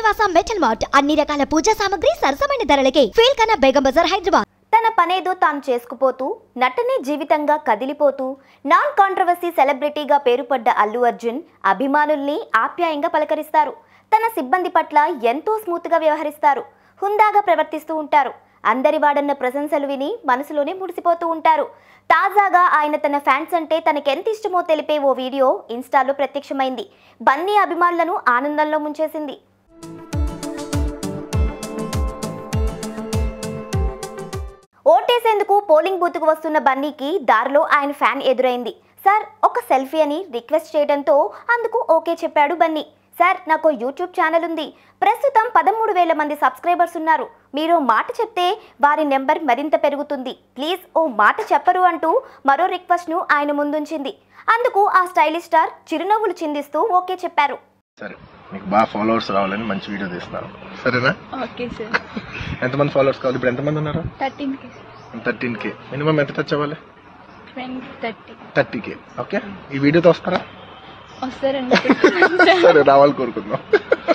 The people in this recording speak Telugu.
శ్రీనివాస మెటల్ మార్ట్ అన్ని రకాల పూజా సామాగ్రి సరసమైన ధరలకే ఫీల్ కన్నా బేగం బజార్ హైదరాబాద్ తన పనేదో తాను చేసుకుపోతూ నటనే జీవితంగా కదిలిపోతూ నాన్ కాంట్రవర్సీ సెలబ్రిటీగా పేరుపడ్డ అల్లు అర్జున్ అభిమానుల్ని ఆప్యాయంగా పలకరిస్తారు తన సిబ్బంది పట్ల ఎంతో స్మూత్గా వ్యవహరిస్తారు హుందాగా ప్రవర్తిస్తూ ఉంటారు అందరి వాడన్న ప్రశంసలు విని మనసులోనే మురిసిపోతూ ఉంటారు తాజాగా ఆయన తన ఫ్యాన్స్ అంటే తనకెంత ఇష్టమో తెలిపే ఓ వీడియో ఇన్స్టాలో ప్రత్యక్షమైంది బన్నీ అభిమానులను ఆనందంలో ముంచేసింది ఓటేసేందుకు పోలింగ్ బూత్కు వస్తున్న బన్నీకి దారిలో ఆయన ఫ్యాన్ ఎదురైంది సార్ ఒక సెల్ఫీ అని రిక్వెస్ట్ చేయడంతో అందుకు ఓకే చెప్పాడు బన్నీ సార్ నాకు యూట్యూబ్ ఛానల్ ఉంది ప్రస్తుతం పదమూడు వేల మంది సబ్స్క్రైబర్స్ ఉన్నారు మీరు మాట చెప్తే వారి నెంబర్ మరింత పెరుగుతుంది ప్లీజ్ ఓ మాట చెప్పరు అంటూ మరో రిక్వెస్ట్ను ఆయన ముందుంచింది అందుకు ఆ స్టైలిష్ స్టార్ చిరునవ్వులు చిందిస్తూ ఓకే చెప్పారు సరే మీకు బాగా ఫాలోవర్స్ రావాలని మంచి వీడియో తీస్తున్నాను సరేనా ఓకే సార్ ఎంతమంది ఫాలోవర్స్ కావాలి ఇప్పుడు ఎంతమంది ఉన్నారు థర్టీన్ కి థర్టీన్ కే మినిమం ఎంత టచ్ అవ్వాలి twenty thirty thirty K okay ఈ వీడియోతో వస్తారా వస్తారండి సరే రావాలి కోరుకుందాం